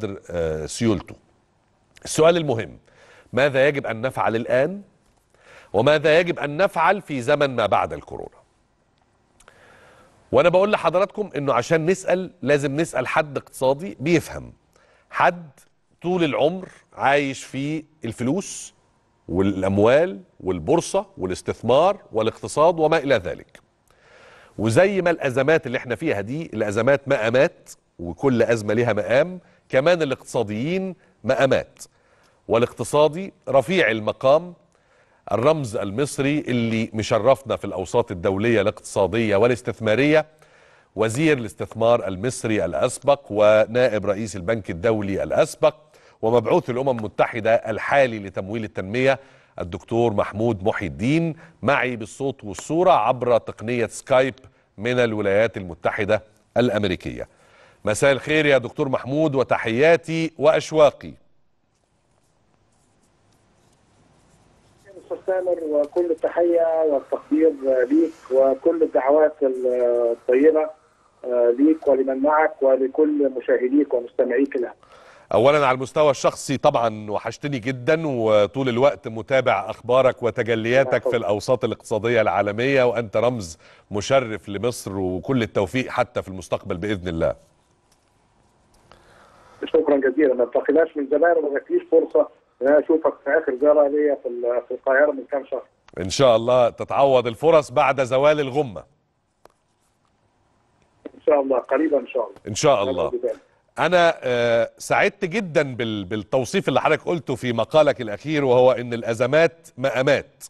قدر آه، سيولته السؤال المهم ماذا يجب ان نفعل الان وماذا يجب ان نفعل في زمن ما بعد الكورونا وانا بقول لحضراتكم انه عشان نسال لازم نسال حد اقتصادي بيفهم حد طول العمر عايش في الفلوس والاموال والبورصه والاستثمار والاقتصاد وما الى ذلك وزي ما الازمات اللي احنا فيها دي الازمات مقامات وكل ازمه لها مقام كمان الاقتصاديين مقامات والاقتصادي رفيع المقام الرمز المصري اللي مشرفنا في الاوساط الدوليه الاقتصاديه والاستثماريه وزير الاستثمار المصري الاسبق ونائب رئيس البنك الدولي الاسبق ومبعوث الامم المتحده الحالي لتمويل التنميه الدكتور محمود محي الدين معي بالصوت والصوره عبر تقنيه سكايب من الولايات المتحده الامريكيه. مساء الخير يا دكتور محمود وتحياتي واشواقي. استاذ سامر وكل التحيه والتقدير ليك وكل الدعوات الطيبه ليك ولمن معك ولكل مشاهديك ومستمعيك الان. اولا على المستوى الشخصي طبعا وحشتني جدا وطول الوقت متابع اخبارك وتجلياتك في الاوساط الاقتصاديه العالميه وانت رمز مشرف لمصر وكل التوفيق حتى في المستقبل باذن الله. شكرا جزيلا ما التقيناش من زمان وما جاتليش فرصه ان انا اشوفك في اخر زياره ليا في في القاهره من كام شهر. ان شاء الله تتعوض الفرص بعد زوال الغمه. ان شاء الله قريبا ان شاء الله. ان شاء الله. انا آه سعدت جدا بالتوصيف اللي حضرتك قلته في مقالك الاخير وهو ان الازمات مقامات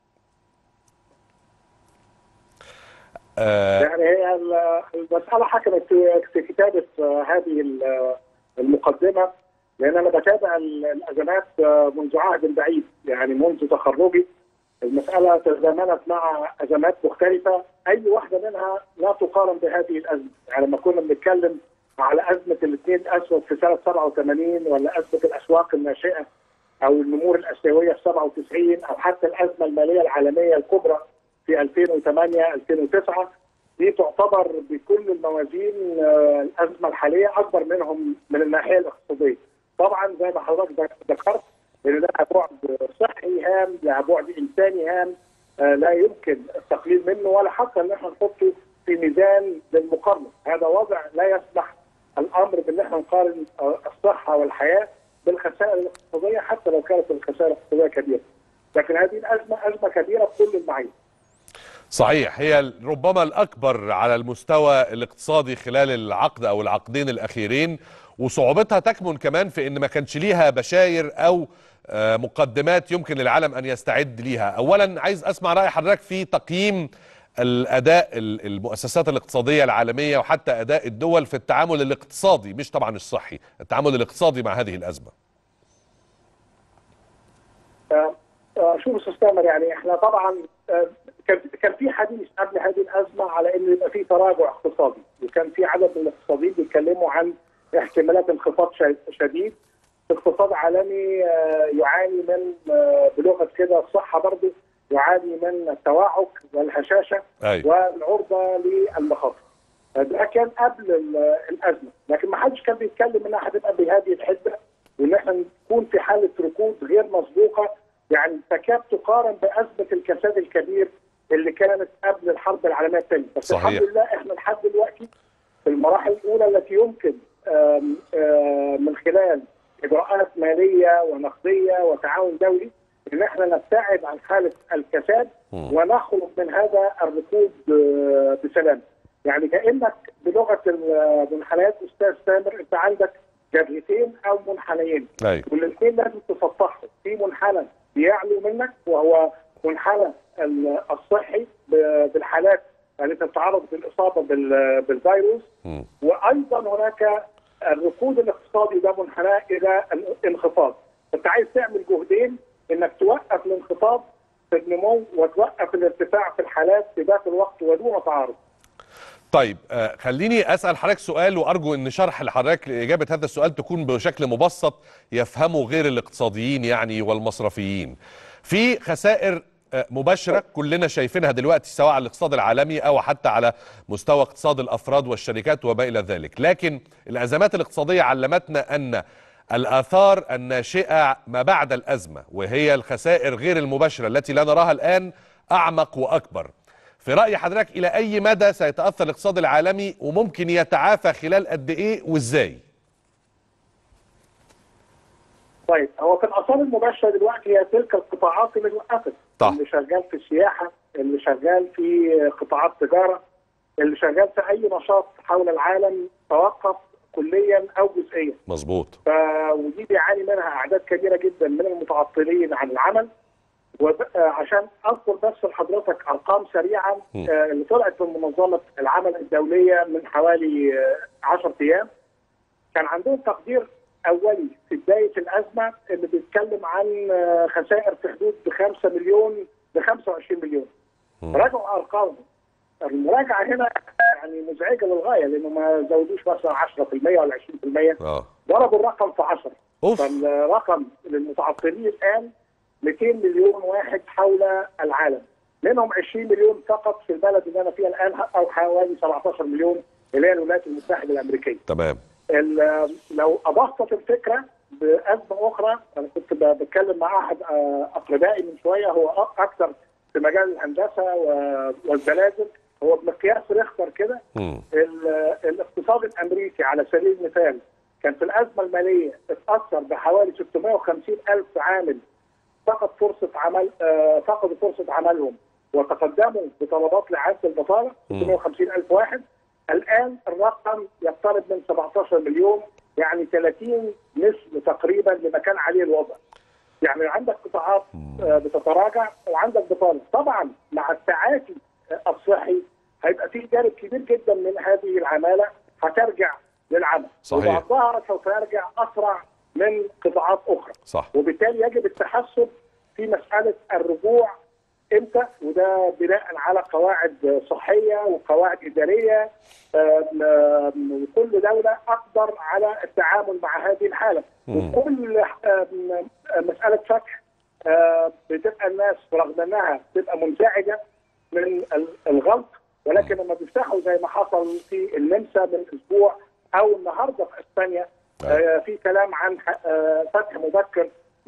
آه يعني هي المساله حكمت في كتابه هذه المقدمه لان انا بتابع الازمات منذ عهد بعيد يعني منذ تخرجي المساله تزامنت مع ازمات مختلفه اي واحده منها لا تقارن بهذه الازمه يعني لما كنا بنتكلم على ازمه الاثنين الاسود في سنه 87 ولا ازمه الاسواق الناشئه او النمور الاسيويه في 97 او حتى الازمه الماليه العالميه الكبرى في 2008 2009 دي تعتبر بكل الموازين الازمه الحاليه اكبر منهم من الناحيه الاقتصاديه. طبعا زي ما حضرتك ذكرت ان لها بعد صحي هام، لها بعد انساني هام لا يمكن التقليل منه ولا حتى ان احنا نحطه في ميزان للمقارنه، هذا وضع لا يسمح الامر بان احنا نقارن الصحه والحياه بالخسائر الاقتصاديه حتى لو كانت الخسائر الاقتصاديه كبيره. لكن هذه الازمه ازمه كبيره بكل المعايير. صحيح هي ربما الاكبر على المستوى الاقتصادي خلال العقد او العقدين الاخيرين وصعوبتها تكمن كمان في ان ما كانش ليها بشاير او مقدمات يمكن للعالم ان يستعد ليها. اولا عايز اسمع راي حضرتك في تقييم الاداء المؤسسات الاقتصاديه العالميه وحتى اداء الدول في التعامل الاقتصادي مش طبعا الصحي، التعامل الاقتصادي مع هذه الازمه. شوف استاذ تامر يعني احنا طبعا كان كان في حديث قبل هذه الازمه على انه يبقى في تراجع اقتصادي وكان في عدد من الاقتصاديين بيتكلموا عن احتمالات انخفاض شديد اقتصاد عالمي يعاني من بلغه كده الصحه برضه يعاني من التوعك والهشاشه أيوة. والعرضه للمخاطر. ده كان قبل الازمه، لكن ما حدش كان بيتكلم انها هتبقى بهذه الحده وان احنا نكون في حاله ركود غير مسبوقه يعني تكاد تقارن بازمه الكساد الكبير اللي كانت قبل الحرب العالميه الثانيه، بس صحيح. الحمد لله احنا لحد دلوقتي في المراحل الاولى التي يمكن آم آم من خلال اجراءات ماليه ونقديه وتعاون دولي ان احنا نبتعد عن حاله الكساد ونخرج من هذا الركود بسلام. يعني كانك بلغه المنحنيات استاذ سامر انت عندك جبهتين او منحنيين أيوة. والاثنين لازم تسطحهم في منحنى بيعلو منك وهو منحنى الصحي بالحالات التي تتعرض للاصابه بالفيروس وايضا هناك الركود الاقتصادي ده منحنى الى الانخفاض انت عايز تعمل جهدين انك توقف الانخفاض في النمو وتوقف الارتفاع في الحالات في ذات الوقت ودون تعارض طيب آه خليني اسال حضرتك سؤال وارجو ان شرح لحضرتك لاجابه هذا السؤال تكون بشكل مبسط يفهمه غير الاقتصاديين يعني والمصرفيين. في خسائر آه، مباشره كلنا شايفينها دلوقتي سواء على الاقتصاد العالمي او حتى على مستوى اقتصاد الافراد والشركات وما الى ذلك لكن الازمات الاقتصاديه علمتنا ان الاثار الناشئه ما بعد الازمه وهي الخسائر غير المباشره التي لا نراها الان اعمق واكبر في راي حضرتك الى اي مدى سيتاثر الاقتصاد العالمي وممكن يتعافى خلال قد ايه وازاي طيب هو في الاثار المباشره دلوقتي هي تلك القطاعات اللي وقفت طبعا. اللي شغال في السياحه اللي شغال في قطاعات تجاره اللي شغال في اي نشاط حول العالم توقف كليا او جزئيا مظبوط ف ودي بيعاني منها اعداد كبيره جدا من المتعطلين عن العمل وعشان اذكر بس لحضرتك ارقام سريعه م. آه، اللي طلعت من منظمه العمل الدوليه من حوالي آه، 10 ايام كان عندهم تقدير اولي في بدايه الازمه اللي بيتكلم عن آه، خسائر في حدود ب 5 مليون ل 25 مليون م. راجعوا ارقامهم المراجعه هنا يعني مزعجه للغايه لانه ما زودوش مثلا 10% ولا 20% اه ضربوا الرقم في 10 اوف فالرقم للمتعطلين الان 200 مليون واحد حول العالم منهم 20 مليون فقط في البلد اللي انا فيها الان او حوالي 17 مليون اللي هي الولايات المتحده الامريكيه. تمام ال- لو ابسط الفكره بازمه اخرى انا كنت ب- بتكلم مع احد آه، اقربائي من شويه هو أ- اكثر في مجال الهندسه و- والزلازل هو بمقياس ريختر كده مم. ال- الاقتصاد الامريكي على سبيل المثال كان في الازمه الماليه اتاثر بحوالي 650 الف عامل فقد فرصه عمل آه، فقدوا فرصه عملهم وتقدموا بطلبات لاعاده البطاله مم. 650 الف واحد الان الرقم يقترب من 17 مليون يعني 30 نصف تقريبا لما كان عليه الوضع يعني عندك قطاعات آه، بتتراجع وعندك بطاله طبعا مع التعافي آه، الصحي هيبقى في جانب كبير جدا من هذه العماله هترجع للعمل صحيح. وبعضها سوف يرجع اسرع من قطاعات اخرى صح وبالتالي يجب التحسب في مساله الرجوع امتى وده بناء على قواعد صحيه وقواعد اداريه آم، آم، وكل دوله اقدر على التعامل مع هذه الحاله مم. وكل آم، مساله فتح آم، بتبقى الناس رغم انها بتبقى منزعجه من ال- الغلق ولكن لما بيفتحوا زي ما حصل في النمسا من اسبوع او النهارده في اسبانيا آه، في كلام عن ح- آه، فتح مبكر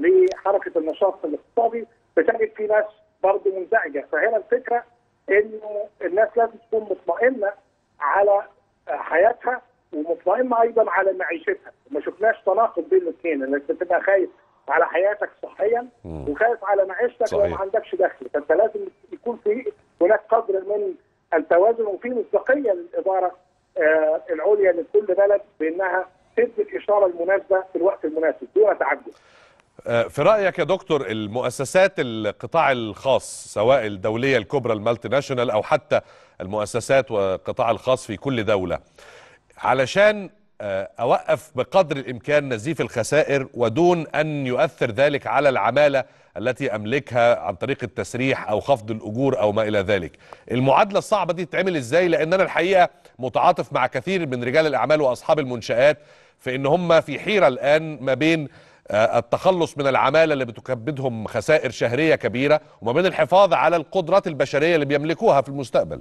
لحركه النشاط الاقتصادي بتجد في ناس برضه منزعجه فهنا الفكره انه الناس لازم تكون مطمئنه على آه، حياتها ومطمئنه ايضا على معيشتها ما شفناش تناقض بين الاثنين انك بتبقى خايف على حياتك صحيا مم. وخايف على معيشتك لو صحيح. ما عندكش دخل فانت لازم يكون في هناك قدر من التوازن وفي مصداقيه للاداره آه، العليا لكل بلد بانها تدي الاشاره المناسبه في الوقت المناسب دون تعجل. آه، في رأيك يا دكتور المؤسسات القطاع الخاص سواء الدولية الكبرى المالتي ناشونال أو حتى المؤسسات والقطاع الخاص في كل دولة علشان آه، أوقف بقدر الإمكان نزيف الخسائر ودون أن يؤثر ذلك على العمالة التي أملكها عن طريق التسريح أو خفض الأجور أو ما إلى ذلك المعادلة الصعبة دي تتعمل إزاي لأن أنا الحقيقة متعاطف مع كثير من رجال الأعمال وأصحاب المنشآت في ان هم في حيره الان ما بين آه، التخلص من العماله اللي بتكبدهم خسائر شهريه كبيره وما بين الحفاظ على القدرات البشريه اللي بيملكوها في المستقبل.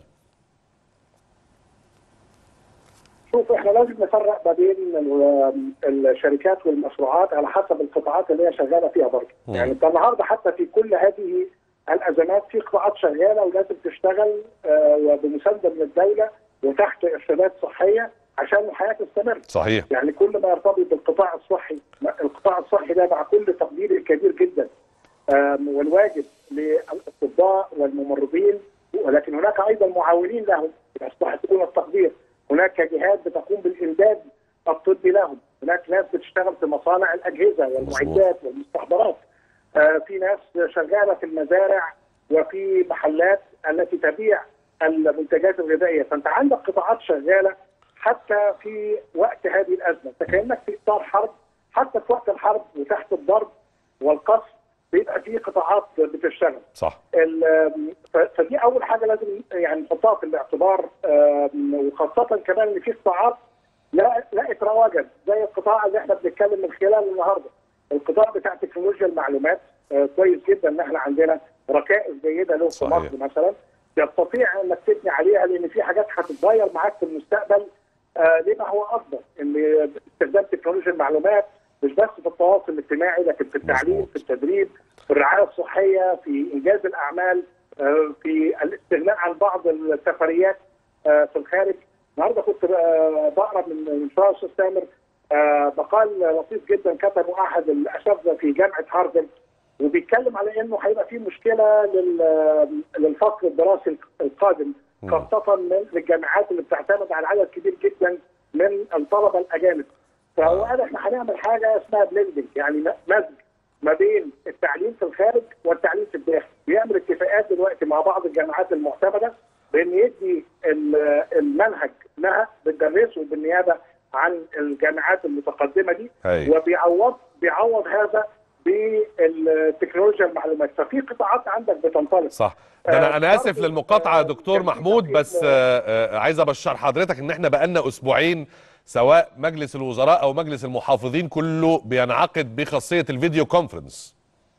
شوف احنا لازم نفرق ما بين ال- الشركات والمشروعات على حسب القطاعات اللي هي شغاله فيها برضه. مم. يعني انت النهارده حتى في كل هذه الازمات في قطاعات شغاله ولازم تشتغل آه، وبمسانده من الدوله وتحت ارشادات صحيه عشان الحياه تستمر. صحيح يعني كل ما يرتبط بالقطاع الصحي القطاع الصحي ده مع كل تقديري الكبير جدا آم، والواجب للاطباء والممرضين ولكن هناك ايضا معاونين لهم يصلح تكون التقدير هناك جهات بتقوم بالامداد الطبي لهم هناك ناس بتشتغل في مصانع الاجهزه والمعدات والمستحضرات آه، في ناس شغاله في المزارع وفي محلات التي تبيع المنتجات الغذائيه فانت عندك قطاعات شغاله حتى في وقت هذه الازمه انت كانك في اطار حرب حتى في وقت الحرب وتحت الضرب والقصف بيبقى في قطاعات بتشتغل صح ال- ف- فدي اول حاجه لازم يعني نحطها في الاعتبار آم، وخاصه كمان ان في قطاعات لا لقت رواجا زي القطاع اللي احنا بنتكلم من خلاله النهارده القطاع بتاع تكنولوجيا المعلومات آه، كويس جدا ان احنا عندنا ركائز جيده له في صحيح. مصر مثلا يستطيع انك تبني عليها لان في حاجات هتتغير معاك في المستقبل آه لما هو افضل ان استخدام تكنولوجيا المعلومات مش بس في التواصل الاجتماعي لكن في التعليم مظبوط. في التدريب في الرعايه الصحيه في انجاز الاعمال آه في الاستغناء عن بعض السفريات آه في الخارج النهارده كنت آه، بقرا من من شويه استاذ تامر آه، مقال لطيف جدا كتبه احد الاساتذه في جامعه هارفارد وبيتكلم على انه هيبقى في مشكله لل- للفصل الدراسي القادم مم. خاصه من- للجامعات اللي بتعتمد على عدد كبير جدا من الطلبه الاجانب فهو آه. قال احنا هنعمل حاجه اسمها بلندنج يعني م- مزج ما بين التعليم في الخارج والتعليم في الداخل بيعمل اتفاقات دلوقتي مع بعض الجامعات المعتمده بان يدي ال- المنهج لها بتدرسه بالنيابه عن الجامعات المتقدمه دي أيوة. وبيعوض بيعوض هذا بالتكنولوجيا المعلومات ففي قطاعات عندك بتنطلق صح ده انا آه، انا اسف برضو، للمقاطعه يا آه، دكتور كان في محمود تقرير، بس آه، آه، عايز ابشر حضرتك ان احنا بقالنا اسبوعين سواء مجلس الوزراء او مجلس المحافظين كله بينعقد بخاصيه الفيديو كونفرنس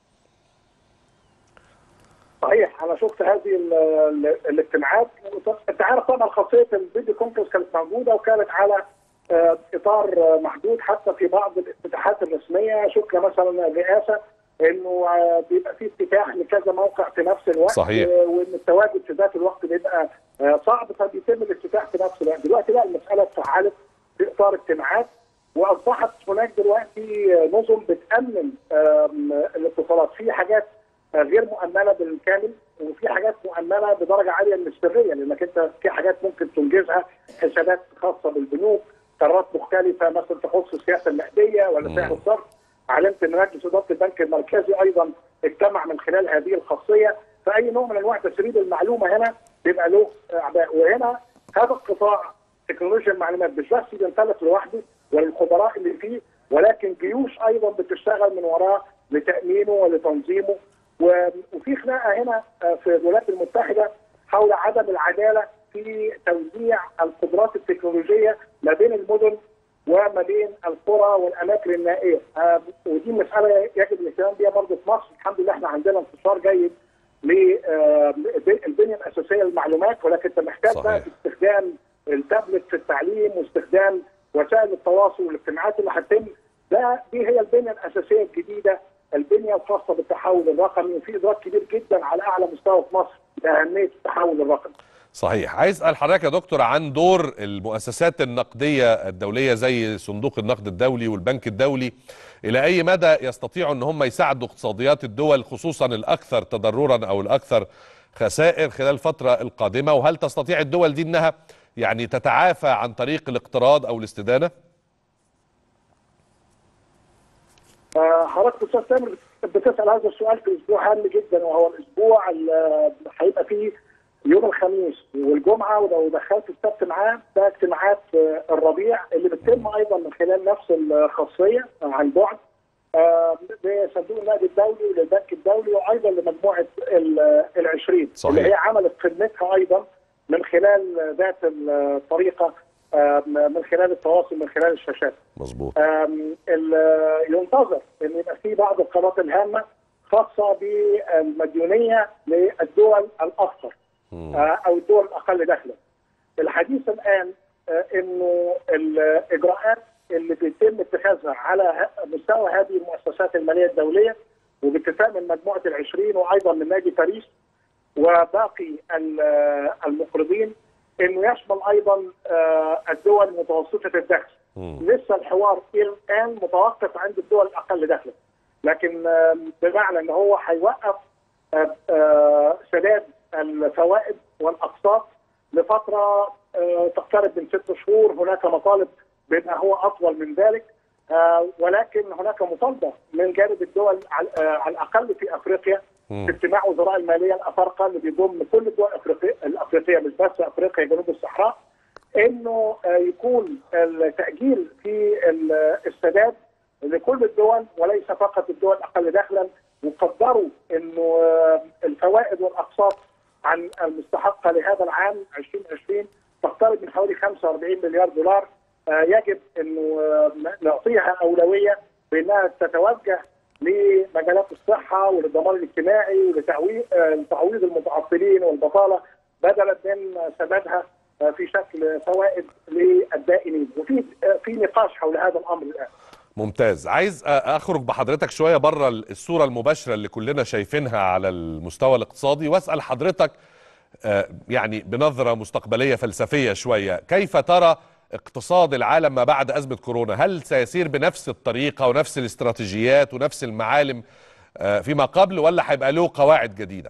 صحيح انا شفت هذه ال- ال- الاجتماعات انت عارف طبعا خاصيه الفيديو كونفرنس كانت موجوده وكانت على آه، اطار آه، محدود حتى في بعض الافتتاحات الرسميه شفنا مثلا الرئاسه انه آه، بيبقى في افتتاح لكذا موقع في نفس الوقت صحيح. آه، وان التواجد في ذات الوقت بيبقى آه، صعب فبيتم الافتتاح في نفس الوقت دلوقتي لا المساله اتفعلت في اطار اجتماعات واصبحت هناك دلوقتي آه، نظم بتامن آم، الاتصالات في حاجات آه، غير مؤمنه بالكامل وفي حاجات مؤمنه بدرجه عاليه من السريه لانك انت في حاجات ممكن تنجزها حسابات خاصه بالبنوك قرارات مختلفه مثلا تخص السياسه النقديه ولا سعر الصرف علمت ان مجلس اداره البنك المركزي ايضا اجتمع من خلال هذه الخاصيه فاي نوع من انواع تسريب المعلومه هنا بيبقى له اعباء وهنا هذا القطاع تكنولوجيا المعلومات مش بس بينطلق لوحده وللخبراء اللي فيه ولكن جيوش ايضا بتشتغل من وراه لتامينه ولتنظيمه و- وفي خناقه هنا آه، في الولايات المتحده حول عدم العداله في توزيع القدرات التكنولوجيه ما بين المدن وما بين القرى والاماكن النائيه آه، ودي مساله يجب الاهتمام بها برضه في مصر الحمد لله احنا عندنا انتشار جيد للبنيه الاساسيه للمعلومات ولكن انت محتاج بقى صحيح. في استخدام التابلت في التعليم واستخدام وسائل التواصل والاجتماعات اللي هتتم ده دي هي البنيه الاساسيه الجديده البنيه الخاصه بالتحول الرقمي وفي ادراك كبير جدا على اعلى مستوى في مصر لاهميه التحول الرقمي. صحيح عايز اسال حضرتك يا دكتور عن دور المؤسسات النقديه الدوليه زي صندوق النقد الدولي والبنك الدولي الى اي مدى يستطيعوا ان هم يساعدوا اقتصاديات الدول خصوصا الاكثر تضررا او الاكثر خسائر خلال الفتره القادمه وهل تستطيع الدول دي انها يعني تتعافى عن طريق الاقتراض او الاستدانه آه، حضرتك استاذ تامر بتسال هذا السؤال في اسبوع هام جدا وهو الاسبوع اللي هيبقى فيه يوم الخميس والجمعه ولو دخلت السبت معاه ده اجتماعات آه، الربيع اللي بتتم ايضا من خلال نفس الخاصيه آه، عن بعد آه، لصندوق النقد الدولي وللبنك الدولي وايضا لمجموعه ال- العشرين صحيح. اللي هي عملت خدمتها ايضا من خلال ذات الطريقه آه، من خلال التواصل من خلال الشاشات. مظبوط آم، ال- ينتظر ان يبقى في بعض القرارات الهامه خاصه بالمديونيه للدول الافقر مم. آه، او الدول الاقل دخلا. الحديث الان آه، انه الاجراءات اللي بيتم اتخاذها على ه- مستوى هذه المؤسسات الماليه الدوليه وباتفاق من مجموعه العشرين وايضا من نادي باريس وباقي ال- المقرضين انه يشمل ايضا آه، الدول متوسطه الدخل. مم. لسه الحوار الى الان متوقف عند الدول الاقل دخلا لكن آم، بمعنى ان هو هيوقف آه، آه، سداد الفوائد والاقساط لفتره آه، تقترب من ست شهور هناك مطالب بما هو اطول من ذلك آه، ولكن هناك مطالبه من جانب الدول على آه، على الاقل في افريقيا مم. في اجتماع وزراء الماليه الافارقه اللي بيضم كل الدول الافريقيه الافريقيه مش بس افريقيا جنوب الصحراء انه آه، يكون التاجيل في ال- السداد لكل الدول وليس فقط الدول الاقل دخلا وقدروا انه آه، الفوائد والاقساط عن المستحقه لهذا العام 2020 تقترب من حوالي 45 مليار دولار آه، يجب انه آه، نعطيها اولويه بانها تتوجه لمجالات الصحه وللضمان الاجتماعي ولتعويض المتعطلين والبطاله بدلا من سدادها في شكل فوائد للدائنين وفي في نقاش حول هذا الامر الان ممتاز عايز اخرج بحضرتك شويه بره الصوره المباشره اللي كلنا شايفينها على المستوى الاقتصادي واسال حضرتك يعني بنظره مستقبليه فلسفيه شويه كيف ترى اقتصاد العالم ما بعد ازمه كورونا هل سيسير بنفس الطريقه ونفس الاستراتيجيات ونفس المعالم فيما قبل ولا هيبقى له قواعد جديده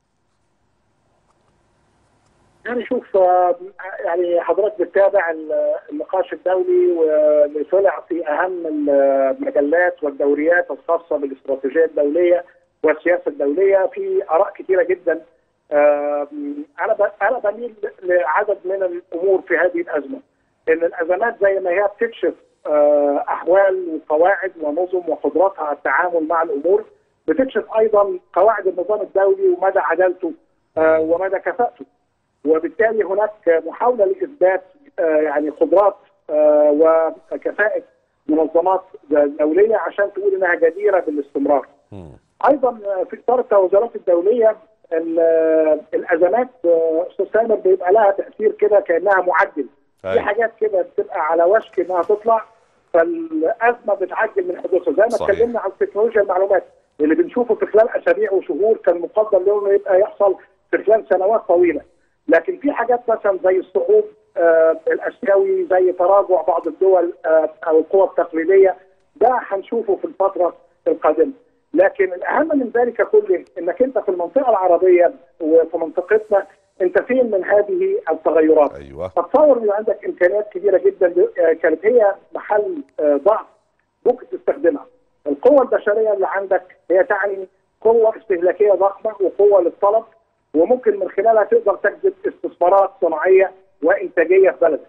يعني شوف يعني حضرتك بتتابع النقاش الدولي واللي طلع في اهم المجلات والدوريات الخاصه بالاستراتيجيه الدوليه والسياسه الدوليه في اراء كثيره جدا انا انا بميل لعدد من الامور في هذه الازمه ان الازمات زي ما هي بتكشف احوال وقواعد ونظم وقدراتها على التعامل مع الامور بتكشف ايضا قواعد النظام الدولي ومدى عدالته ومدى كفاءته وبالتالي هناك محاوله لاثبات يعني قدرات وكفاءه منظمات دوليه عشان تقول انها جديره بالاستمرار. ايضا في اطار التوازنات الدوليه الازمات استاذ سامر بيبقى لها تاثير كده كانها معدل. في حاجات كده بتبقى على وشك انها تطلع فالازمه بتعجل من حدوثها زي ما اتكلمنا عن تكنولوجيا المعلومات اللي بنشوفه في خلال اسابيع وشهور كان مقدر له انه يبقى يحصل في خلال سنوات طويله. لكن في حاجات مثلا زي الصعود آه الاسيوي زي تراجع بعض الدول آه او القوى التقليديه ده هنشوفه في الفتره القادمه لكن الاهم من ذلك كله انك انت في المنطقه العربيه وفي منطقتنا انت فين من هذه التغيرات ايوه فتصور ان عندك امكانيات كبيره جدا كانت هي محل آه ضعف ممكن تستخدمها القوه البشريه اللي عندك هي تعني قوه استهلاكيه ضخمه وقوه للطلب وممكن من خلالها تقدر تجذب استثمارات صناعيه وانتاجيه في بلدك.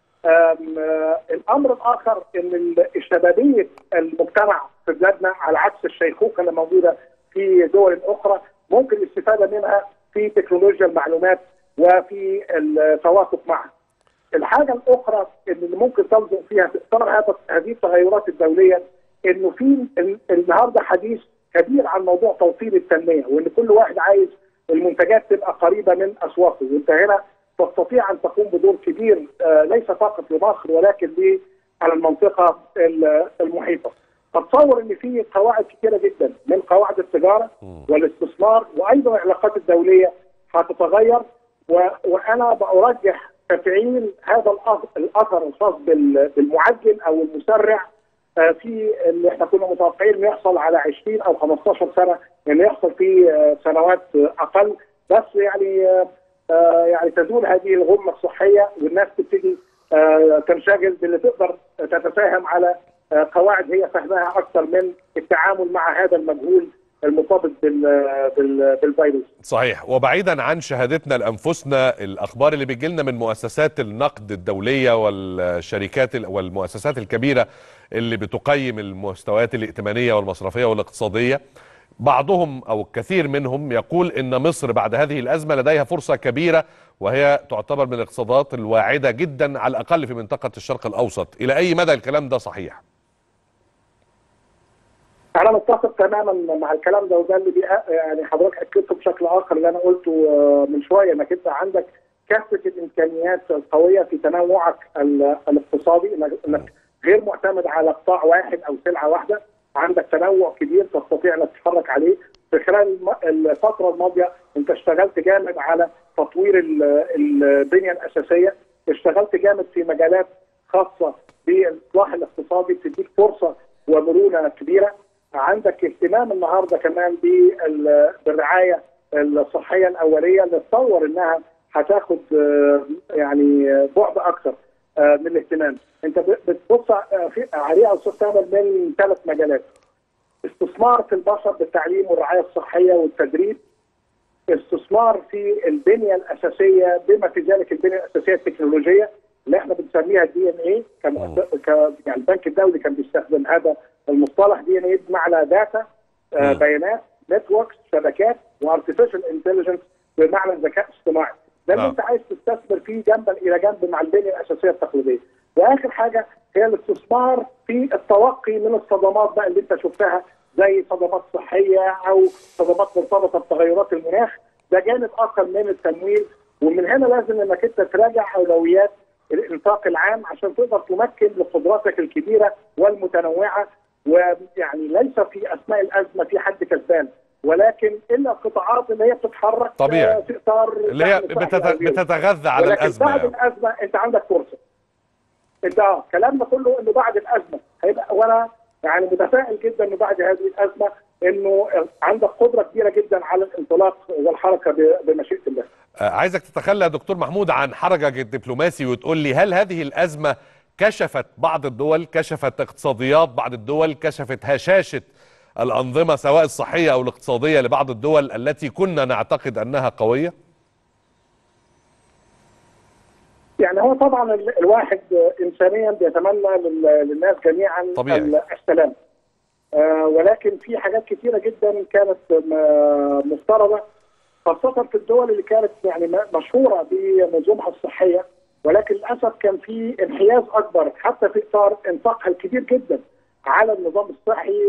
الامر الاخر ان شبابيه المجتمع في بلادنا على عكس الشيخوخه اللي موجوده في دول اخرى ممكن الاستفاده منها في تكنولوجيا المعلومات وفي التوافق معها. الحاجه الاخرى اللي ممكن تنظر فيها في اطار هذه التغيرات الدوليه انه في النهارده حديث كبير عن موضوع توطين التنميه وان كل واحد عايز المنتجات تبقى قريبه من اسواقه وانت هنا تستطيع ان تقوم بدور كبير آه ليس فقط لمصر ولكن على المنطقه المحيطه. اتصور ان في قواعد كثيره جدا من قواعد التجاره والاستثمار وايضا العلاقات الدوليه هتتغير وانا برجح تفعيل هذا الاثر الخاص بالمعجل او المسرع في اللي احنا كنا متوقعين انه يحصل على 20 او 15 سنه انه يحصل في سنوات اقل بس يعني يعني تزول هذه الغمه الصحيه والناس تبتدي تنشغل باللي تقدر تتفاهم على قواعد هي فهمها اكثر من التعامل مع هذا المجهول المرتبط بالفيروس صحيح وبعيدا عن شهادتنا لانفسنا الاخبار اللي بتجي لنا من مؤسسات النقد الدوليه والشركات والمؤسسات الكبيره اللي بتقيم المستويات الائتمانيه والمصرفيه والاقتصاديه بعضهم او الكثير منهم يقول ان مصر بعد هذه الازمه لديها فرصه كبيره وهي تعتبر من الاقتصادات الواعده جدا على الاقل في منطقه الشرق الاوسط الى اي مدى الكلام ده صحيح انا متفق تماما مع الكلام ده وده اللي يعني حضرتك اكدته بشكل اخر اللي انا قلته من شويه انك انت عندك كافه الامكانيات القويه في تنوعك الاقتصادي انك غير معتمد على قطاع واحد او سلعه واحده عندك تنوع كبير تستطيع انك تتحرك عليه في خلال الفتره الماضيه انت اشتغلت جامد على تطوير البنيه الاساسيه اشتغلت جامد في مجالات خاصه بالاصلاح الاقتصادي بتديك فرصه ومرونه كبيره عندك اهتمام النهارده كمان بالرعايه الصحيه الاوليه اللي تصور انها هتاخد يعني بعد اكثر من الاهتمام انت بتبص عليها استاذ تامر من ثلاث مجالات استثمار في البشر بالتعليم والرعايه الصحيه والتدريب استثمار في البنيه الاساسيه بما في ذلك البنيه الاساسيه التكنولوجيه اللي احنا بنسميها دي ان اي كان يعني البنك الدولي كان بيستخدم هذا المصطلح دي ان اي بمعنى داتا آه بيانات نتوركس شبكات وارتفيشال انتليجنس بمعنى الذكاء الاصطناعي ده اللي انت عايز تستثمر فيه جنبا الى جنب مع البنيه الاساسيه التقليديه واخر حاجه هي الاستثمار في التوقي من الصدمات بقى اللي انت شفتها زي صدمات صحيه او صدمات مرتبطه بتغيرات المناخ ده جانب اخر من التمويل ومن هنا لازم انك انت تراجع اولويات الانفاق العام عشان تقدر تمكن لقدراتك الكبيره والمتنوعه ويعني ليس في اثناء الازمه في حد كسبان ولكن الا القطاعات اللي هي بتتحرك طبيعي. آه، في اطار اللي هي دعم بتت... صحي أو بتتغذى على ولكن الازمه بعد يعني. الازمه انت عندك فرصه انت اه كلامنا كله انه بعد الازمه هيبقى وانا يعني متفائل جدا انه بعد هذه الازمه انه عندك قدره كبيره جدا على الانطلاق والحركه ب- بمشيئه الله. آه، عايزك تتخلى يا دكتور محمود عن حرجك الدبلوماسي وتقول لي هل هذه الأزمة كشفت بعض الدول كشفت اقتصاديات بعض الدول كشفت هشاشة الأنظمة سواء الصحية أو الاقتصادية لبعض الدول التي كنا نعتقد أنها قوية يعني هو طبعا ال- الواحد انسانيا بيتمنى لل- للناس جميعا طبيعي. ال- السلام. آه، ولكن في حاجات كثيره جدا كانت م- مفترضه خاصه في الدول اللي كانت يعني م- مشهوره بمنظومها الصحيه ولكن للاسف كان في انحياز اكبر حتى في اطار انفاقها الكبير جدا على النظام الصحي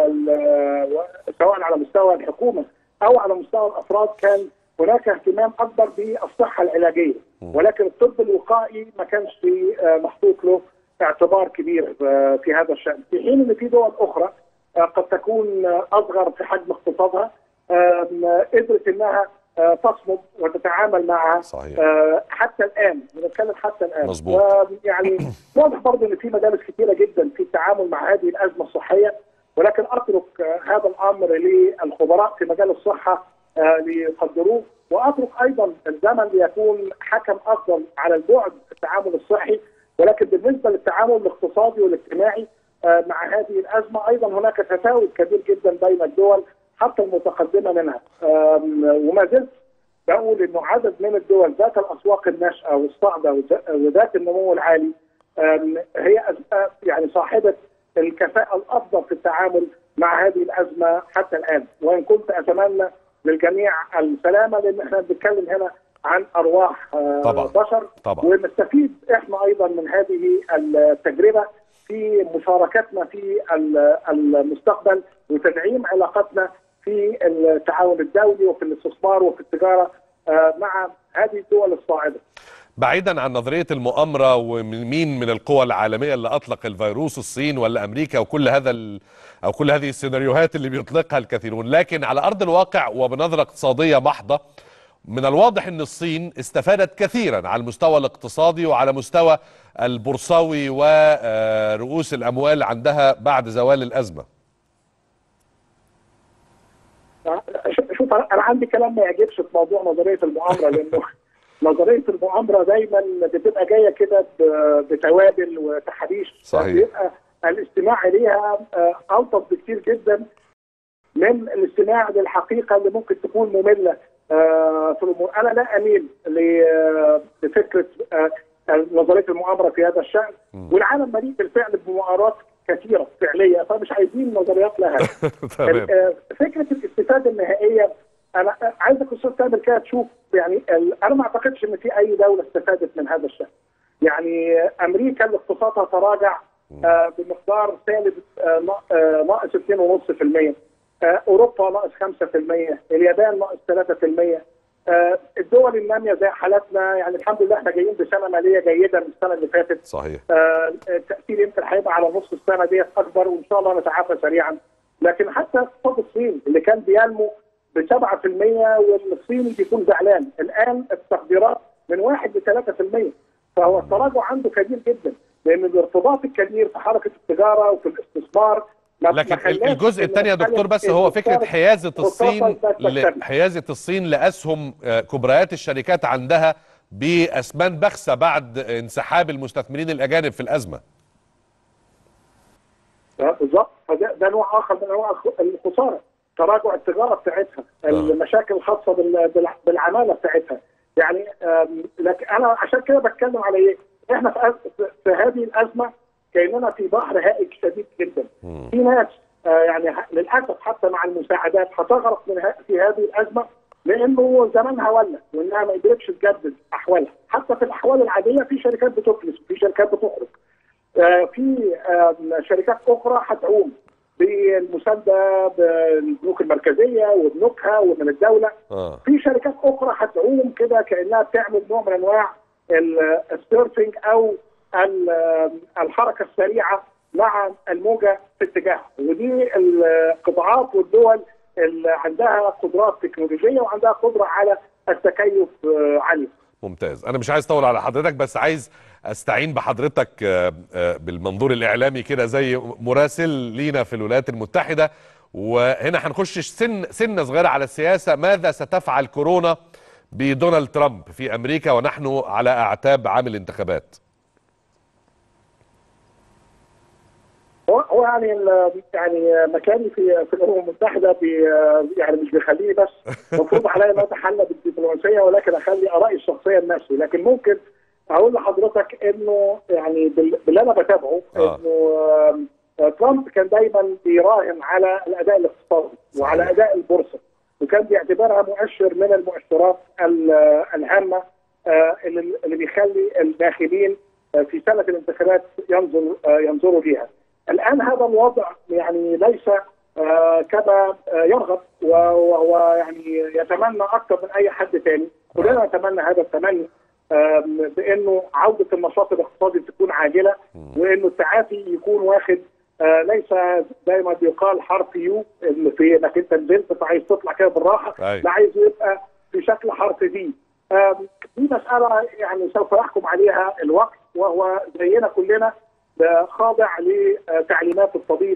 وال- و- سواء على مستوى الحكومه او على مستوى الافراد كان هناك اهتمام اكبر بالصحه العلاجيه ولكن الطب الوقائي ما كانش آه، محطوط له اعتبار كبير آه، في هذا الشان في حين ان في دول اخرى آه، قد تكون آه، اصغر في حجم اقتصادها آم، قدرت انها آه، تصمد وتتعامل مع صحيح. آه، حتى الان بنتكلم حتى الان مظبوط. يعني واضح برضه ان في مدارس كثيره جدا في التعامل مع هذه الازمه الصحيه ولكن اترك آه، هذا الامر للخبراء في مجال الصحه آه، ليقدروه واترك ايضا الزمن ليكون حكم افضل على البعد في التعامل الصحي ولكن بالنسبه للتعامل الاقتصادي والاجتماعي آه، مع هذه الازمه ايضا هناك تفاوت كبير جدا بين الدول حتى المتقدمه منها آم، وما زلت بقول انه عدد من الدول ذات الاسواق الناشئه والصاعده وذ- وذات النمو العالي آم، هي أز- آه، يعني صاحبه الكفاءه الافضل في التعامل مع هذه الازمه حتى الان وان كنت اتمنى للجميع السلامه لان احنا بنتكلم هنا عن ارواح آه، طبعاً. بشر طبعاً. ونستفيد احنا ايضا من هذه التجربه في مشاركتنا في ال- المستقبل وتدعيم علاقتنا في التعاون الدولي وفي الاستثمار وفي التجاره آه، مع هذه الدول الصاعده. بعيدا عن نظرية المؤامرة ومن مين من القوى العالمية اللي أطلق الفيروس الصين ولا أمريكا وكل هذا ال... أو كل هذه السيناريوهات اللي بيطلقها الكثيرون لكن على أرض الواقع وبنظرة اقتصادية محضة من الواضح أن الصين استفادت كثيرا على المستوى الاقتصادي وعلى مستوى البورصوي ورؤوس الأموال عندها بعد زوال الأزمة شوف- شوف انا عندي كلام ما يعجبش في موضوع نظريه المؤامره لانه نظريه المؤامره دايما بتبقى جايه كده ب- بتوابل وتحابيش صحيح. بيبقى الاستماع اليها آه، الطف بكتير جدا من الاستماع للحقيقه اللي ممكن تكون ممله آه، في الامور انا لا اميل ل- آه، لفكره آه، نظريه المؤامره في هذا الشان والعالم مليء بالفعل بمؤامرات كثيره فعليه فمش عايزين نظريات لها تمام آه، فكره الاستفاده النهائيه انا عايزك استاذ تامر كده تشوف يعني ال- انا ما اعتقدش ان في اي دوله استفادت من هذا الشان. يعني آه، امريكا اللي اقتصادها تراجع آه، بمقدار سالب آه، نا- آه، ناقص 2.5% آه، اوروبا ناقص 5% اليابان ناقص 3% آه، الدول الناميه زي حالتنا يعني الحمد لله احنا جايين بسنه ماليه جيده من السنه اللي فاتت صحيح آه، التاثير يمكن هيبقى على نص السنه ديت اكبر وان شاء الله نتعافى سريعا لكن حتى اقتصاد الصين اللي كان بينمو ب 7% والصيني بيكون زعلان الان التقديرات من 1 ل 3% فهو التراجع عنده كبير جدا لان الارتباط الكبير في حركه التجاره وفي الاستثمار ما- ما لكن خلاش الجزء إن الثاني يا مسألة دكتور بس هو فكره الاستثمار حيازه الصين خصوصاً تكسب. ل- حيازه الصين لاسهم آه، كبريات الشركات عندها باسمان بخسه بعد انسحاب المستثمرين الاجانب في الازمه آه، بالظبط فده ده نوع اخر من انواع الخ- الخساره تراجع التجاره بتاعتها المشاكل الخاصه بال- بالع- بالعماله بتاعتها يعني آم، لكن انا عشان كده بتكلم على ايه؟ احنا في, أز- في هذه الازمه كاننا في بحر هائج شديد جدا في ناس آه، يعني ه- للاسف حتى مع المساعدات هتغرق من ه- في هذه الازمه لانه زمانها ولى وانها ما قدرتش تجدد احوالها حتى في الاحوال العاديه في شركات بتفلس وفي شركات بتخرج آه، في آه، شركات اخرى هتعوم بالمسانده بالبنوك المركزيه وبنوكها ومن الدوله اه في شركات اخرى هتعوم كده كانها بتعمل نوع من انواع ال- السيرفنج او ال- الحركه السريعه مع الموجه في اتجاهها ودي القطاعات والدول اللي عندها قدرات تكنولوجيه وعندها قدره على التكيف آه، عاليه. ممتاز انا مش عايز اطول على حضرتك بس عايز استعين بحضرتك آه، آه، بالمنظور الاعلامي كده زي مراسل لينا في الولايات المتحده وهنا هنخش سن سنه صغيره على السياسه ماذا ستفعل كورونا بدونالد ترامب في امريكا ونحن على اعتاب عام الانتخابات هو هو يعني ال- يعني مكاني في في الامم المتحده بي يعني مش بيخليني بس المفروض عليا ان اتحلى بالدبلوماسيه ولكن اخلي ارائي الشخصيه لنفسي لكن ممكن اقول لحضرتك انه يعني بال- باللي انا بتابعه آه. انه آه، ترامب كان دايما بيراهن على الاداء الاقتصادي وعلى صحيح. اداء البورصه وكان بيعتبرها مؤشر من المؤشرات ال- الهامه آه، اللي اللي بيخلي الداخلين آه، في سنه الانتخابات ينظر آه، ينظروا ليها. الان هذا الوضع يعني ليس آه، كما آه، يرغب و- وهو يعني يتمنى اكثر من اي حد ثاني كلنا نتمنى هذا التمني آم، بانه عوده النشاط الاقتصادي تكون عاجله وانه التعافي يكون واخد آه، ليس زي ما بيقال حرف يو اللي في انك انت نزلت فعايز تطلع كده بالراحه أيوة. لا عايز يبقى في شكل حرف دي آم، دي مساله يعني سوف يحكم عليها الوقت وهو زينا كلنا آه، خاضع لتعليمات الطبيب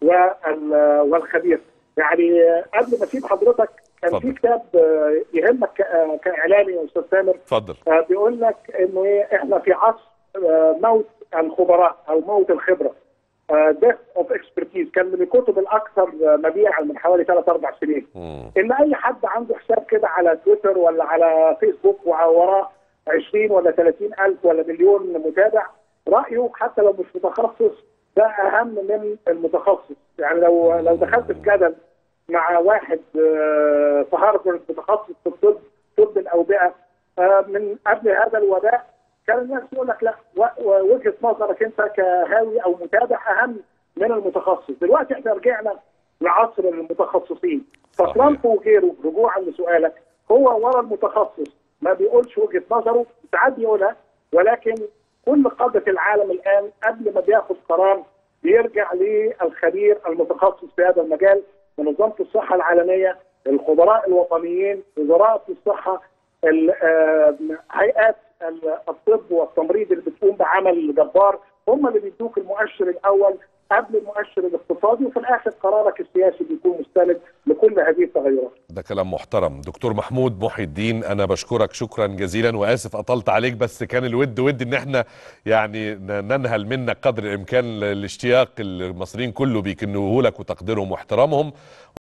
وال- والخبير يعني آه، قبل ما اسيب حضرتك كان في اتفضل. كتاب آه، يهمك ك- آه، كاعلامي يا استاذ سامر اتفضل آه، بيقول لك انه ايه احنا في عصر آه، موت الخبراء او موت الخبره ديث اوف اكسبرتيز كان من الكتب الاكثر آه، مبيعا من حوالي ثلاث اربع سنين مم. ان اي حد عنده حساب كده على تويتر ولا على فيسبوك ووراه 20 ولا 30 الف ولا مليون متابع رايه حتى لو مش متخصص ده اهم من المتخصص يعني لو لو دخلت في جدل مع واحد آه، في هارفارد متخصص في الطب طب الاوبئه آه، من قبل هذا الوباء كان الناس يقول لك لا و- و- وجهه نظرك انت كهاوي او متابع اهم من المتخصص دلوقتي احنا رجعنا لعصر المتخصصين صحيح. فترامب وغيره رجوعا لسؤالك هو ورا المتخصص ما بيقولش وجهه نظره ساعات بيقولها ولكن كل قاده العالم الان قبل ما بياخد قرار بيرجع للخبير المتخصص في هذا المجال منظمه الصحه العالميه الخبراء الوطنيين وزراء الصحه ال- آه، هيئات ال- الطب والتمريض اللي بتقوم بعمل جبار هم اللي بيدوك المؤشر الاول قبل المؤشر الاقتصادي وفي الاخر قرارك السياسي بيكون مستند لكل هذه التغيرات. ده كلام محترم دكتور محمود محي الدين انا بشكرك شكرا جزيلا واسف اطلت عليك بس كان الود ود ان احنا يعني ن- ننهل منك قدر الامكان ال- الاشتياق المصريين كله بيكنوه لك وتقديرهم واحترامهم